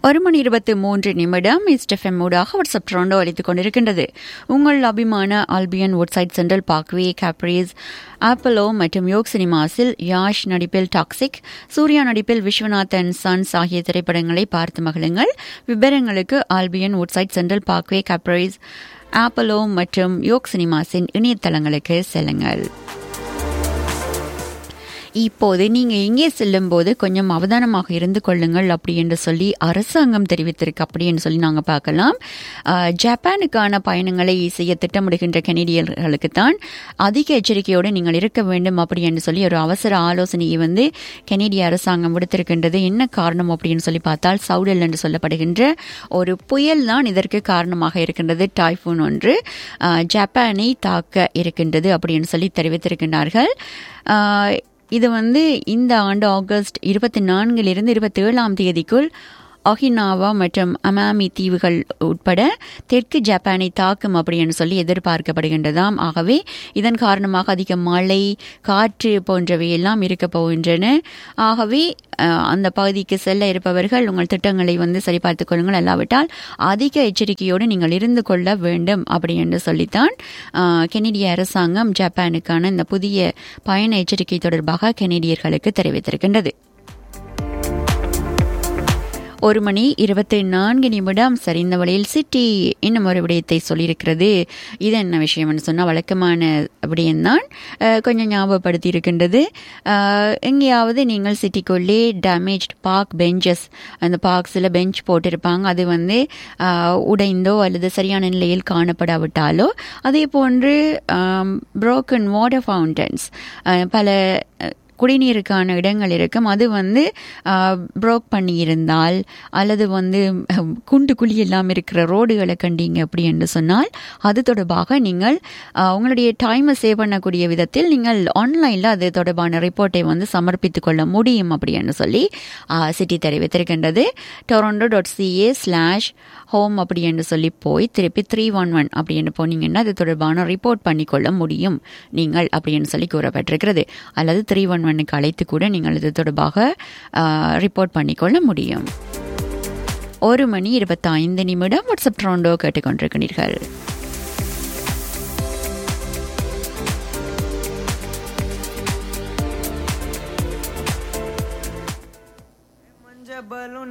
ஒரு மணி இருபத்தி மூன்று நிமிடம் இஸ்டெஃப்எம் ஊடாக வாட்ஸ்அப் ட்ரோண்டோ அளித்துக் கொண்டிருக்கின்றது உங்கள் அபிமான Albion Woodside Central Parkway Caprice Apollo மற்றும் யோக் சினிமாஸில் யாஷ் நடிப்பில் டாக்ஸிக் சூர்யா நடிப்பில் விஸ்வநாதன் சன்ஸ் ஆகிய திரைப்படங்களை பார்த்து மகிழுங்கள் விவரங்களுக்கு Albion Woodside Central Parkway Caprice Apollo மற்றும் யோக் சினிமாஸின் இணையதளங்களுக்கு செல்லுங்கள் இப்போது நீங்க எங்கே செல்லும் போது கொஞ்சம் அவதானமாக இருந்து கொள்ளுங்கள் அப்படி என்று சொல்லி அரசாங்கம் தெரிவித்திருக்கு அப்படி என்று சொல்லி நாங்கள் பார்க்கலாம் ஆஹ், ஜப்பானுக்கான பயணங்களை செய்ய திட்டமிடுகின்ற கனேடியர்களுக்கு தான் அதிக எச்சரிக்கையோடு நீங்கள் இருக்க வேண்டும் அப்படி என்று சொல்லி ஒரு அவசர ஆலோசனையை வந்து கனேடிய அரசாங்கம் விடுத்திருக்கின்றது என்ன காரணம் அப்படின்னு சொல்லி பார்த்தால் சவுடல் என்று சொல்லப்படுகின்ற ஒரு புயல் தான் இதற்கு காரணமாக இருக்கின்றது டைஃபூன் ஒன்று ஆஹ், ஜப்பானை தாக்க இருக்கின்றது அப்படின்னு சொல்லி தெரிவித்திருக்கின்றார்கள் ஆஹ், இது வந்து இந்த ஆண்டு ஆகஸ்ட் இருபத்தி நான்கிலிருந்து இருபத்தி ஏழாம் தேதிக்குள் ஒஹினாவா மற்றும் அமாமி தீவுகள் உட்பட தெற்கு ஜப்பானை தாக்கும் அப்படின்னு சொல்லி எதிர்பார்க்கப்படுகின்றதாம் ஆகவே இதன் காரணமாக அதிக மழை காற்று போன்றவை எல்லாம் இருக்க போகின்றன ஆகவே அஹ், அந்த பகுதிக்கு செல்ல இருப்பவர்கள் உங்கள் திட்டங்களை வந்து சரிபார்த்துக் கொள்ளுங்கள் அல்லாவிட்டால் அதிக எச்சரிக்கையோடு நீங்கள் இருந்து கொள்ள வேண்டும் அப்படி என்று சொல்லித்தான் அஹ், கெனடிய அரசாங்கம் ஜப்பானுக்கான இந்த புதிய பயண எச்சரிக்கை தொடர்பாக கெனடியர்களுக்கு தெரிவித்திருக்கின்றது ஒரு மணி இருபத்தி நான்கு நிமிடம் சரி இந்த வழியில் சிட்டி இன்னும் ஒரு விடயத்தை சொல்லியிருக்கிறது இது என்ன விஷயம்னு சொன்னால் வழக்கமான விடயம்தான் அஹ், கொஞ்சம் ஞாபகப்படுத்தி இருக்கின்றது அஹ், எங்கேயாவது நீங்கள் சிட்டிக்குள்ளே டேமேஜ்ட் பார்க் பெஞ்சஸ் அந்த பார்க்ஸில் பெஞ்ச் போட்டிருப்பாங்க அது வந்து அஹ், உடைந்தோ அல்லது சரியான நிலையில் காணப்படாவிட்டாலோ அதே போன்று புரோக்கன் வாட்டர் ஃபவுண்டன்ஸ் பல அஹ், குடிநீருக்கான இடங்கள் இருக்கும் அது வந்து ப்ரோக் பண்ணியிருந்தால் அல்லது வந்து அஹ், குண்டு குழி எல்லாம் இருக்கிற ரோடுகளை கண்டீங்க அப்படி என்று சொன்னால் அது தொடர்பாக நீங்கள் அஹ், உங்களுடைய டைமை சேவ் பண்ணக்கூடிய விதத்தில் நீங்கள் ஆன்லைனில் அது தொடர்பான ரிப்போர்ட்டை வந்து சமர்ப்பித்துக் கொள்ள முடியும் அப்படின்னு சொல்லி சிட்டி தெரிவித்திருக்கின்றது Toronto dot CA slash home அப்படி என்று சொல்லி போய் திருப்பி த்ரீ ஒன் ஒன் அப்படின்னு போனீங்கன்னா அது தொடர்பான ரிப்போர்ட் பண்ணிக்கொள்ள முடியும் நீங்கள் அப்படின்னு சொல்லி கூறப்பட்டிருக்கிறது அல்லது த்ரீ ஒன் ஒன்னுக்கு அழைத்து கூட நீங்கள் இது தொடர்பாக ரிப்போர்ட் பண்ணிக்கொள்ள முடியும் ஒரு மணி இருபத்தைந்து நிமிடம் வாட்ஸ்அப் ட்ரோண்டோ கேட்டுக்கொண்டிருக்கிறீர்கள்